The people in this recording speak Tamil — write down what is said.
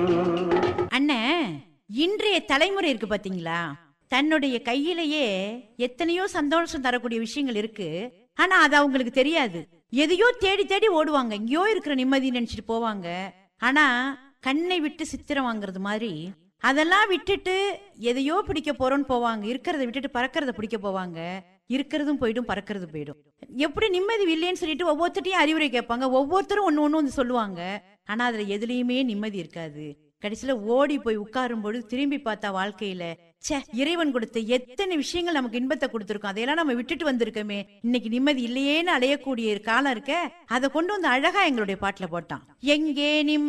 அண்ணே இன்றைய தலைமுறை இருக்கு பாத்தீங்களா தன்னுடைய கையிலேயே எத்தனையோ சந்தோஷம் தரக்கூடிய விஷயங்கள் இருக்கு ஆனா அது அவங்களுக்கு தெரியாது எதையோ தேடி தேடி ஓடுவாங்க எங்கேயோ இருக்கிற நிம்மதி நினைச்சிட்டு போவாங்க ஆனா கண்ணை விட்டு சித்திரம் வாங்குறது மாதிரி அதெல்லாம் விட்டுட்டு எதையோ பிடிக்க போறோம்னு போவாங்க இருக்கிறத விட்டுட்டு பறக்கிறத பிடிக்க போவாங்க இருக்கிறதும் போயிடும் பறக்கிறது போயிடும் எப்படி நிம்மதி இல்லைன்னு சொல்லிட்டு ஒவ்வொருத்தட்டையும் அறிவுரை கேட்பாங்க ஒவ்வொருத்தரும் ஒண்ணு ஒண்ணு வந்து சொல்லுவாங்க ஆனா அதுல எதுலயுமே நிம்மதி இருக்காது கடைசியில ஓடி போய் உட்காரும் பொழுது திரும்பி பார்த்தா வாழ்க்கையில ச்சே இறைவன் கொடுத்த எத்தனை விஷயங்கள் நமக்கு இன்பத்தை கொடுத்திருக்கோம் அதையெல்லாம் நம்ம விட்டுட்டு வந்திருக்கோமே இன்னைக்கு நிம்மதி இல்லையேன்னு அடையக்கூடிய ஒரு காலம் இருக்க அதை கொண்டு வந்து அழகா எங்களுடைய பாட்டுல போட்டான் எங்கே நிம்மதி